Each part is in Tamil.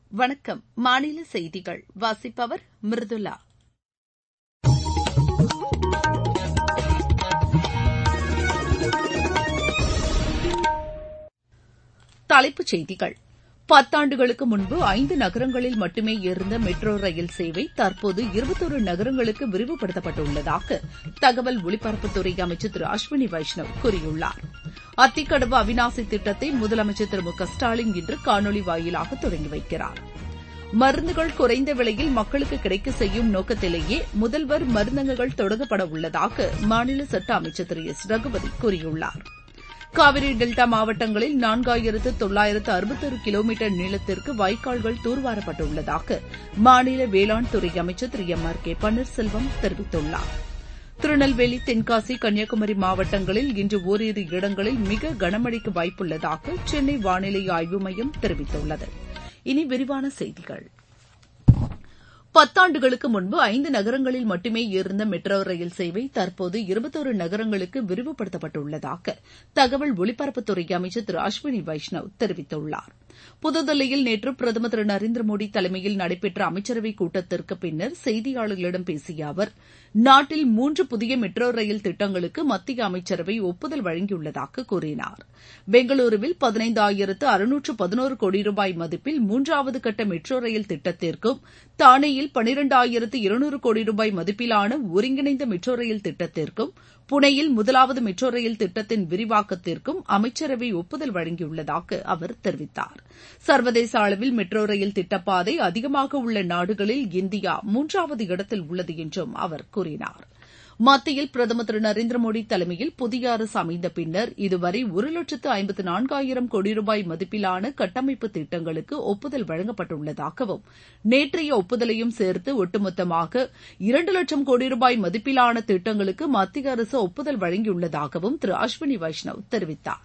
வணக்கம் மாநில செய்திகள் வாசிப்பவர் மிருதுளா தலைப்புச் செய்திகள் பத்தாண்டுகளுக்கு முன்பு ஐந்து நகரங்களில் மட்டுமே இருந்த மெட்ரோ ரயில் சேவை தற்போது இருபத்தொரு நகரங்களுக்கு விரிவுபடுத்தப்பட்டுள்ளதாக தகவல் ஒலிபரப்புத்துறை அமைச்சர் திரு அஸ்வினி வைஷ்ணவ் கூறியுள்ளார் அத்திக்கடவு அவினாசி திட்டத்தை முதலமைச்சர் திரு மு க ஸ்டாலின் இன்று காணொலி வாயிலாக தொடங்கி வைக்கிறார் மருந்துகள் குறைந்த விலையில் மக்களுக்கு கிடைக்க செய்யும் நோக்கத்திலேயே முதல்வர் மருந்தகங்கள் தொடங்கப்பட உள்ளதாக மாநில சட்ட அமைச்சர் திரு எஸ் ரகுபதி கூறியுள்ளார் காவிரி டெல்டா மாவட்டங்களில் நான்காயிரத்து தொள்ளாயிரத்து அறுபத்தொரு கிலோமீட்டர் நீளத்திற்கு வாய்க்கால்கள் தூர்வாரப்பட்டுள்ளதாக மாநில வேளாண் துறை அமைச்சர் Thiru M R K Panneerselvam தெரிவித்துள்ளார் திருநெல்வேலி தென்காசி கன்னியாகுமரி மாவட்டங்களில் இன்று ஓரிரு இடங்களில் மிக கனமழைக்கு வாய்ப்புள்ளதாக சென்னை வானிலை ஆய்வு மையம் தெரிவித்துள்ளது இனி விரிவான செய்திகள் பத்தாண்டுகளுக்கு முன்பு ஐந்து நகரங்களில் மட்டுமே இருந்த மெட்ரோ ரயில் சேவை தற்போது இருபத்தொரு நகரங்களுக்கு விரிவுபடுத்தப்பட்டுள்ளதாக தகவல் ஒலிபரப்புத்துறை அமைச்சர் திரு அஸ்வினி வைஷ்ணவ் தெரிவித்துள்ளார் புதுதில்லியில் நேற்று பிரதமர் திரு நரேந்திர மோடி தலைமையில் நடைபெற்ற அமைச்சரவைக் கூட்டத்திற்கு பின்னர் செய்தியாளர்களிடம் பேசிய அவர் நாட்டில் மூன்று புதிய மெட்ரோ ரயில் திட்டங்களுக்கு மத்திய அமைச்சரவை ஒப்புதல் வழங்கியுள்ளதாக கூறினார் பெங்களூருவில் பதினைந்தாயிரத்து அறுநூற்று பதினோரு கோடி ரூபாய் மதிப்பில் மூன்றாவது கட்ட மெட்ரோ ரயில் திட்டத்திற்கும் தானேயில் பனிரெண்டாயிரத்து இருநூறு கோடி ரூபாய் மதிப்பிலான ஒருங்கிணைந்த மெட்ரோ ரயில் திட்டத்திற்கும் புனேயில் முதலாவது மெட்ரோ ரயில் திட்டத்தின் விரிவாக்கத்திற்கும் அமைச்சரவை ஒப்புதல் வழங்கியுள்ளதாக அவர் தெரிவித்தார் சர்வதேச அளவில் மெட்ரோ ரயில் திட்டப்பாதை அதிகமாக உள்ள நாடுகளில் இந்தியா மூன்றாவது இடத்தில் உள்ளது என்றும் அவர் கூறினார் மத்தியில் பிரதமர் திரு நரேந்திர மோடி தலைமையில் புதிய அரசு அமைந்த பின்னர் இதுவரை ஒரு லட்சத்து ஐம்பத்து நான்காயிரம் கோடி ரூபாய் மதிப்பிலான கட்டமைப்பு திட்டங்களுக்கு ஒப்புதல் வழங்கப்பட்டுள்ளதாகவும் நேற்றைய ஒப்புதலையும் சேர்த்து ஒட்டுமொத்தமாக இரண்டு லட்சம் கோடி ரூபாய் மதிப்பிலான திட்டங்களுக்கு மத்திய அரசு ஒப்புதல் வழங்கியுள்ளதாகவும் திரு அஸ்வினி வைஷ்ணவ் தெரிவித்தார்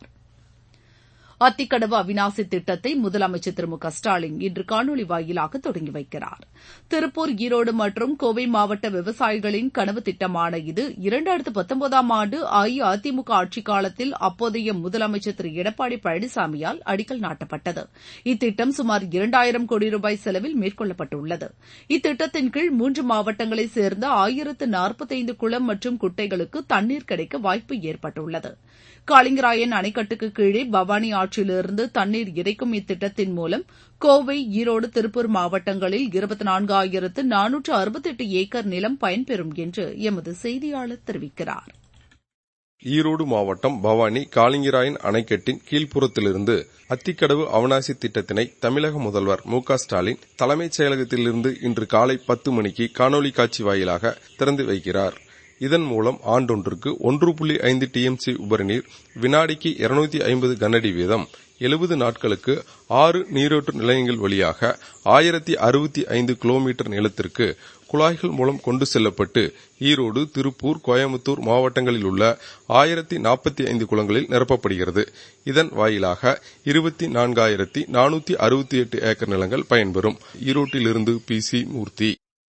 அத்திக்கடவு அவினாசி திட்டத்தை முதலமைச்சர் திரு மு க ஸ்டாலின் இன்று காணொலி வாயிலாக தொடங்கி வைக்கிறார் திருப்பூர் ஈரோடு மற்றும் கோவை மாவட்ட விவசாயிகளின் கனவு திட்டமான இது இரண்டாயிரத்து பத்தொன்பதாம் ஆண்டு அஇஅதிமுக ஆட்சிக் காலத்தில் அப்போதைய முதலமைச்சர் திரு எடப்பாடி பழனிசாமியால் அடிக்கல் நாட்டப்பட்டது இத்திட்டம் சுமார் இரண்டாயிரம் கோடி ரூபாய் செலவில் மேற்கொள்ளப்பட்டுள்ளது இத்திட்டத்தின் கீழ் மூன்று மாவட்டங்களைச் சேர்ந்த ஆயிரத்து நாற்பத்தைந்து குளம் மற்றும் குட்டைகளுக்கு தண்ணீர் கிடைக்க வாய்ப்பு ஏற்பட்டுள்ளது காளிங்கராயன் அணைக்கட்டுக்கு கீழே பவானி ஆற்றிலிருந்து தண்ணீர் இறைக்கும் இத்திட்டத்தின் மூலம் கோவை ஈரோடு திருப்பூர் மாவட்டங்களில் இருபத்தி நான்காயிரத்து நானூற்று அறுபத்தெட்டு ஏக்கர் நிலம் பயன்பெறும் என்று எமது செய்தியாளர் தெரிவிக்கிறார் ஈரோடு மாவட்டம் பவானி காளிங்கராயன் அணைக்கட்டின் கீழ்ப்புறத்திலிருந்து அத்திக்கடவு அவனாசி திட்டத்தினை தமிழக முதல்வர் மு க ஸ்டாலின் தலைமைச் செயலகத்திலிருந்து இன்று காலை பத்து மணிக்கு காணொலி காட்சி வாயிலாக திறந்து வைக்கிறார் இதன் மூலம் ஆண்டொன்றுக்கு ஒன்று புள்ளி ஐந்து டிஎம்சி உபரிநீர் வினாடிக்கு இருநூத்தி ஐம்பது கனஅடி வீதம் எழுபது நாட்களுக்கு ஆறு நீரேற்று நிலையங்கள் வழியாக ஆயிரத்தி அறுபத்தி ஐந்து கிலோமீட்டர் நிலத்திற்கு குழாய்கள் மூலம் கொண்டு செல்லப்பட்டு ஈரோடு திருப்பூர் கோயம்புத்தூர் மாவட்டங்களில் உள்ள ஆயிரத்தி நாற்பத்தி ஐந்து குளங்களில் நிரப்பப்படுகிறது இதன் வாயிலாக இருபத்தி நான்காயிரத்தி நானூத்தி அறுபத்தி எட்டு ஏக்கர் நிலங்கள் பயன்பெறும் ஈரோட்டிலிருந்து பி சி மூர்த்தி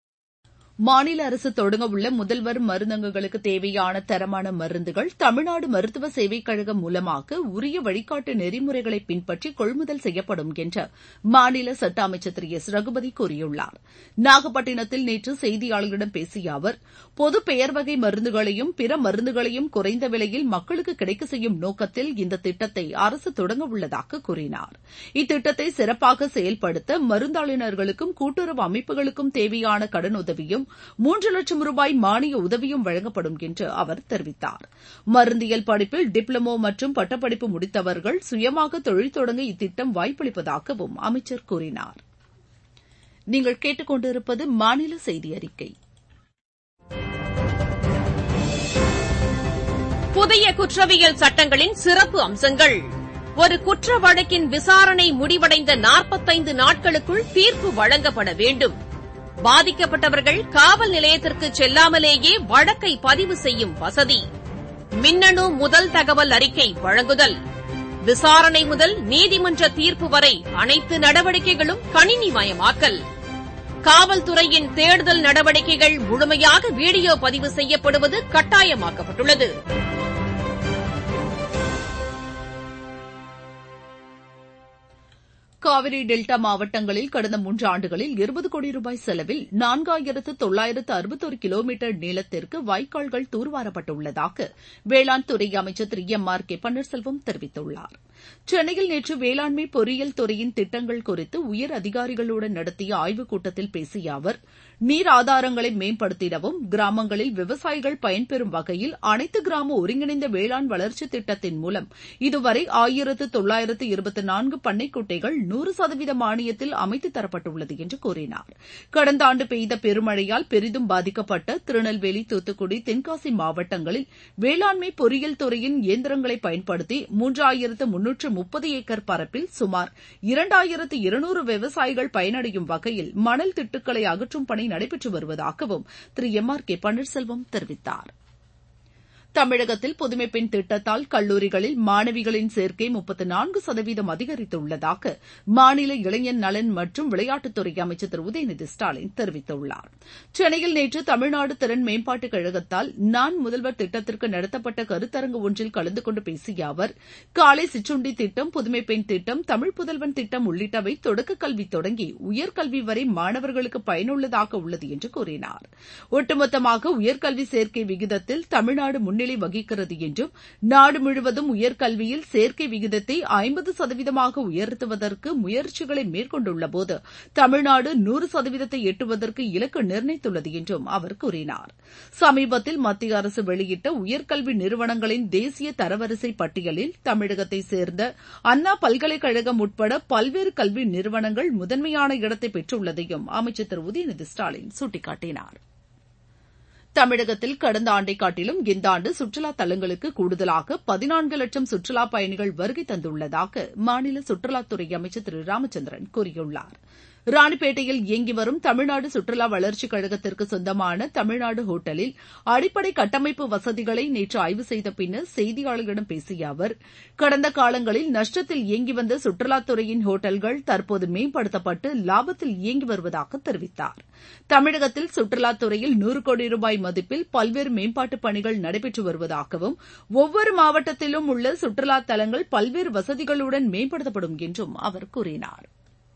மாநில அரசு தொடங்க உள்ள முதல்வர் மருந்தகங்களுக்கு தேவையான தரமான மருந்துகள் தமிழ்நாடு மருத்துவ சேவைக் கழகம் மூலமாக உரிய வழிகாட்டு நெறிமுறைகளை பின்பற்றி கொள்முதல் செய்யப்படும் என்று மாநில சட்ட அமைச்சர் திரு எஸ் ரகுபதி கூறியுள்ளார் நாகப்பட்டினத்தில் நேற்று செய்தியாளர்களிடம் பேசிய அவர் பொது பெயர் வகை மருந்துகளையும் பிற மருந்துகளையும் குறைந்த விலையில் மக்களுக்கு கிடைக்க செய்யும் நோக்கத்தில் இந்த திட்டத்தை அரசு தொடங்க உள்ளதாக கூறினார் இத்திட்டத்தை சிறப்பாக செயல்படுத்த மருந்தாளுநர்களுக்கும் கூட்டுறவு அமைப்புகளுக்கும் தேவையான கடனுதவியும் மூன்று லட்சம் ரூபாய் மானிய உதவியும் வழங்கப்படும் என்று அவர் தெரிவித்தார் மருந்தியல் படிப்பில் டிப்ளமோ மற்றும் பட்டப்படிப்பு முடித்தவர்கள் சுயமாக தொழில் தொடங்க இத்திட்டம் வாய்ப்பளிப்பதாகவும் அமைச்சர் கூறினார் நீங்கள் கேட்டுக்கொண்டிருப்பது மாநில செய்தி அறிக்கை புதிய குற்றவியல் சட்டங்களின் சிறப்பு அம்சங்கள் ஒரு குற்ற வழக்கின் விசாரணை முடிவடைந்த நாற்பத்தைந்து நாட்களுக்குள் தீர்ப்பு வழங்கப்பட வேண்டும் பாதிக்கப்பட்டவர்கள் காவல் நிலையத்திற்கு செல்லாமலேயே வழக்கை பதிவு செய்யும் வசதி மின்னணு முதல் தகவல் அறிக்கை வழங்குதல் விசாரணை முதல் நீதிமன்ற தீர்ப்பு வரை அனைத்து நடவடிக்கைகளும் கணினிமயமாக்கல் காவல்துறையின் தேடுதல் நடவடிக்கைகள் முழுமையாக வீடியோ பதிவு செய்யப்படுவது கட்டாயமாக்கப்பட்டுள்ளது காவிரி டெல்டா மாவட்டங்களில் கடந்த மூன்று ஆண்டுகளில் இருபது கோடி ரூபாய் செலவில் நான்காயிரத்து தொள்ளாயிரத்து அறுபத்தொரு கிலோமீட்டர் நீளத்திற்கு வாய்க்கால்கள் தூர்வாரப்பட்டுள்ளதாக வேளாண் துறை அமைச்சர் Thiru M R K Panneerselvam தெரிவித்துள்ளார் சென்னையில் நேற்று வேளாண்மை பொறியியல் துறையின் திட்டங்கள் குறித்து உயர் அதிகாரிகளுடன் நடத்திய ஆய்வுக் கூட்டத்தில் பேசிய அவர் நீர் ஆதாரங்களை மேம்படுத்திடவும் கிராமங்களில் விவசாயிகள் பயன்பெறும் வகையில் அனைத்து கிராம ஒருங்கிணைந்த வேளாண் வளர்ச்சி திட்டத்தின் மூலம் இதுவரை ஆயிரத்து தொள்ளாயிரத்து இருபத்தி நான்கு பண்ணைக்குட்டைகள் நூறு சதவீத மானியத்தில் அமைத்து தரப்பட்டுள்ளது என்று கூறினார் கடந்த ஆண்டு பெய்த பெருமழையால் பெரிதும் பாதிக்கப்பட்ட திருநெல்வேலி தூத்துக்குடி தென்காசி மாவட்டங்களில் வேளாண்மை பொறியியல் துறையின் இயந்திரங்களை பயன்படுத்தி மூன்றாயிரத்து முன்னூற்று முப்பது ஏக்கர் பரப்பில் சுமார் இரண்டாயிரத்து இருநூறு விவசாயிகள் பயனடையும் வகையில் மணல் திட்டுக்களை அகற்றும் பணி நடைபெற்று வருவதாகவும் Thiru M R K Panneerselvam தெரிவித்தார் தமிழகத்தில் புதுமைப்பெண் திட்டத்தால் கல்லூரிகளில் மாணவிகளின் சேர்க்கை முப்பத்து நான்கு சதவீதம் அதிகரித்துள்ளதாக மாநில இளைஞர் நலன் மற்றும் விளையாட்டுத்துறை அமைச்சர் திரு உதயநிதி ஸ்டாலின் தெரிவித்துள்ளார் சென்னையில் நேற்று தமிழ்நாடு திறன் மேம்பாட்டுக் கழகத்தால் நான் முதல்வர் திட்டத்திற்கு நடத்தப்பட்ட கருத்தரங்கு ஒன்றில் கலந்து கொண்டு பேசிய அவர் காலை சிற்றுண்டி திட்டம் புதுமைப்பெண் திட்டம் தமிழ் புதல்வன் திட்டம் உள்ளிட்டவை தொடக்க கல்வி தொடங்கி உயர்கல்வி வரை மாணவர்களுக்கு பயனுள்ளதாக உள்ளது என்று கூறினார் ஒட்டுமொத்தமாக உயர்கல்வி சேர்க்கை விகிதத்தில் தமிழ்நாடு முன்னேறி முன்னிலை வகிக்கிறது என்றும் நாடு முழுவதும் உயர்கல்வியில் சேர்க்கை விகிதத்தை ஐம்பது சதவீதமாக உயர்த்துவதற்கு முயற்சிகளை மேற்கொண்டுள்ளபோது தமிழ்நாடு நூறு சதவீதத்தை எட்டுவதற்கு இலக்கு நிர்ணயித்துள்ளது என்றும் அவர் கூறினார் சமீபத்தில் மத்திய அரசு வெளியிட்ட உயர்கல்வி நிறுவனங்களின் தேசிய தரவரிசை பட்டியலில் தமிழகத்தை சேர்ந்த அண்ணா பல்கலைக்கழகம் உட்பட பல்வேறு கல்வி நிறுவனங்கள் முதன்மையான இடத்தை பெற்றுள்ளதையும் அமைச்சர் திரு உதயநிதி ஸ்டாலின் சுட்டிக்காட்டினார் தமிழகத்தில் கடந்த ஆண்டை காட்டிலும் இந்த ஆண்டு சுற்றுலா தலங்களுக்கு கூடுதலாக பதினான்கு லட்சம் சுற்றுலா பயணிகள் வருகை தந்துள்ளதாக மாநில சுற்றுலாத்துறை அமைச்சர் திரு ராமச்சந்திரன் கூறியுள்ளார் ராணிப்பேட்டையில் இயங்கி வரும் தமிழ்நாடு சுற்றுலா வளர்ச்சிக் கழகத்திற்கு சொந்தமான தமிழ்நாடு ஹோட்டலில் அடிப்படை கட்டமைப்பு வசதிகளை நேற்று ஆய்வு செய்த பின்னர் செய்தியாளர்களிடம் பேசிய அவர் கடந்த காலங்களில் நஷ்டத்தில் இயங்கி வந்த சுற்றுலாத்துறையின் ஹோட்டல்கள் தற்போது மேம்படுத்தப்பட்டு லாபத்தில் இயங்கி வருவதாக தெரிவித்தார் தமிழகத்தில் சுற்றுலாத்துறையில் நூறு கோடி ரூபாய் மதிப்பில் பல்வேறு மேம்பாட்டுப் பணிகள் நடைபெற்று வருவதாகவும் ஒவ்வொரு மாவட்டத்திலும் உள்ள சுற்றுலா தலங்கள் பல்வேறு வசதிகளுடன் மேம்படுத்தப்படும் என்றும் அவர் கூறினார்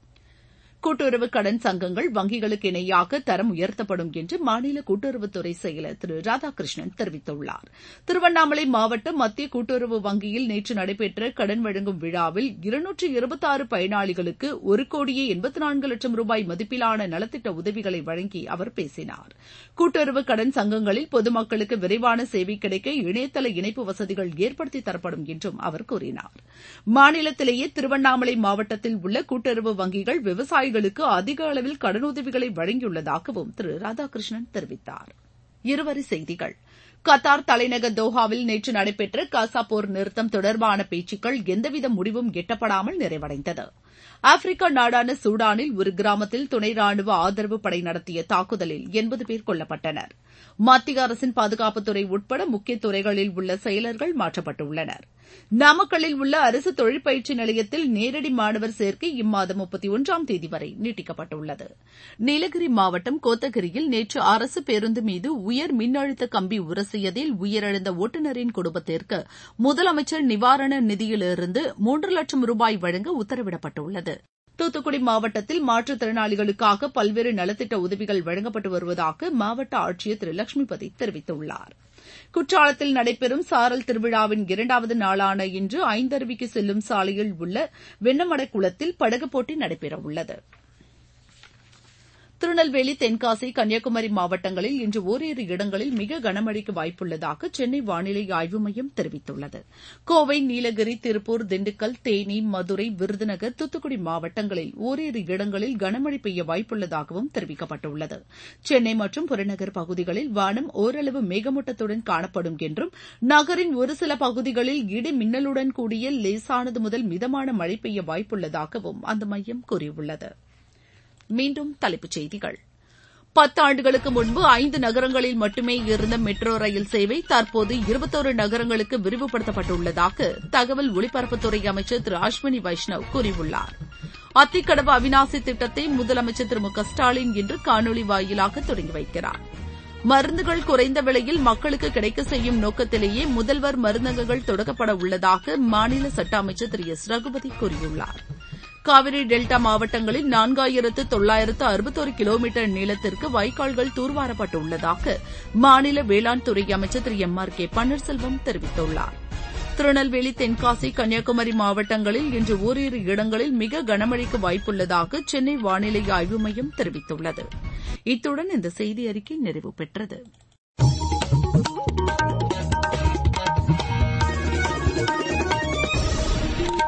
கூட்டுறவு கடன் சங்கங்கள் வங்கிகளுக்கு இணையாக தரம் உயர்த்தப்படும் என்று மாநில கூட்டுறவுத்துறை செயலர் திரு ராதாகிருஷ்ணன் தெரிவித்துள்ளார் திருவண்ணாமலை மாவட்ட மத்திய கூட்டுறவு வங்கியில் நேற்று நடைபெற்ற கடன் வழங்கும் விழாவில் இருநூற்று இருபத்தாறு பயனாளிகளுக்கு ஒரு கோடியே எண்பத்து நான்கு லட்சம் ரூபாய் மதிப்பிலான நலத்திட்ட உதவிகளை வழங்கி அவர் பேசினார் கூட்டுறவு கடன் சங்கங்களில் பொதுமக்களுக்கு விரைவான சேவை கிடைக்க இணையதள இணைப்பு வசதிகள் ஏற்படுத்தி தரப்படும் என்றும் அவர் கூறினார் மாநிலத்திலேயே திருவண்ணாமலை மாவட்டத்தில் உள்ள கூட்டுறவு வங்கிகள் விவசாய விவசாயிகளுக்கு அதிக அளவில் கடனுதவிகளை வழங்கியுள்ளதாகவும் திரு ராதாகிருஷ்ணன் தெரிவித்தார் இருவரி செய்திகள் கத்தார் தலைநகர் தோஹாவில் நேற்று நடைபெற்ற காசா போர் நிறுத்தம் தொடர்பான பேச்சுக்கள் எந்தவித முடிவும் எட்டப்படாமல் நிறைவடைந்தது ஆப்பிரிக்கா நாடான சூடானில் ஒரு கிராமத்தில் துணை ராணுவ ஆதரவு படை நடத்திய தாக்குதலில் எண்பது பேர் கொல்லப்பட்டனர் மத்திய அரசின் பாதுகாப்புத்துறை உட்பட முக்கிய துறைகளில் உள்ள செயலர்கள் மாற்றப்பட்டுள்ளனர் நாமக்கல்லில் உள்ள அரசு தொழிற்பயிற்சி நிலையத்தில் நேரடி மாணவர் சேர்க்கை இம்மாதம் முப்பத்தி ஒன்றாம் தேதி வரை நீட்டிக்கப்பட்டுள்ளது நீலகிரி மாவட்டம் கோத்தகிரியில் நேற்று அரசு பேருந்து மீது உயர் மின்னழுத்த கம்பி உரசியதில் உயிரிழந்த ஓட்டுநரின் குடும்பத்திற்கு முதலமைச்சர் நிவாரண நிதியிலிருந்து மூன்று லட்சம் ரூபாய் வழங்க உத்தரவிடப்பட்டுள்ளது தூத்துக்குடி மாவட்டத்தில் மாற்றுத்திறனாளிகளுக்காக பல்வேறு நலத்திட்ட உதவிகள் வழங்கப்பட்டு வருவதாக மாவட்ட ஆட்சியர் திரு லட்சுமிபதி தெரிவித்துள்ளார் குற்றாலத்தில் நடைபெறும் சாரல் திருவிழாவின் இரண்டாவது நாளான இன்று ஐந்தருவிக்கு செல்லும் சாலையில் உள்ள வெண்ணமட குளத்தில் படகு போட்டி நடைபெறவுள்ளது திருநெல்வேலி தென்காசி கன்னியாகுமரி மாவட்டங்களில் இன்று ஓரிரு இடங்களில் மிக கனமழைக்கு வாய்ப்புள்ளதாக சென்னை வானிலை ஆய்வு மையம் தெரிவித்துள்ளது கோவை நீலகிரி திருப்பூர் திண்டுக்கல் தேனி மதுரை விருதுநகர் தூத்துக்குடி மாவட்டங்களில் ஓரிரு இடங்களில் கனமழை பெய்ய வாய்ப்புள்ளதாகவும் தெரிவிக்கப்பட்டுள்ளது சென்னை மற்றும் புறநகர் பகுதிகளில் வானம் ஓரளவு மேகமூட்டத்துடன் காணப்படும் என்றும் நகரின் ஒரு சில பகுதிகளில் இடி மின்னலுடன் கூடிய லேசானது முதல் மிதமான மழை பெய்ய வாய்ப்புள்ளதாகவும் அந்த மையம் கூறியுள்ளது மீண்டும் தலைப்புச் செய்திகள் பத்தாண்டுகளுக்கு முன்பு ஐந்து நகரங்களில் மட்டுமே இருந்த மெட்ரோ ரயில் சேவை தற்போது இருபத்தோரு நகரங்களுக்கு விரிவுபடுத்தப்பட்டுள்ளதாக தகவல் ஒலிபரப்புத்துறை அமைச்சர் திரு அஸ்வினி வைஷ்ணவ் கூறியுள்ளார் அத்திக்கடவு அவினாசி திட்டத்தை முதலமைச்சர் திரு மு க ஸ்டாலின் இன்று காணொலி வாயிலாக தொடங்கி வைக்கிறார் மருந்துகள் குறைந்த விலையில் மக்களுக்கு கிடைக்க செய்யும் நோக்கத்திலேயே முதல்வர் மருந்தகங்கள் தொடங்கப்பட உள்ளதாக மாநில சட்ட அமைச்சர் திரு எஸ் ரகுபதி கூறியுள்ளார் காவிரி டெல்டா மாவட்டங்களில் நான்காயிரத்து தொள்ளாயிரத்து அறுபத்தொரு கிலோமீட்டர் நீளத்திற்கு வாய்க்கால்கள் தூர்வாரப்பட்டுள்ளதாக மாநில வேளாண் துறை அமைச்சர் Thiru M R K Panneerselvam தெரிவித்துள்ளார் திருநெல்வேலி தென்காசி கன்னியாகுமரி மாவட்டங்களில் இன்று ஓரிரு இடங்களில் மிக கனமழைக்கு வாய்ப்புள்ளதாக சென்னை வானிலை ஆய்வு மையம் தெரிவித்துள்ளது இத்துடன் இந்த செய்தி அறிக்கை நிறைவு பெற்றது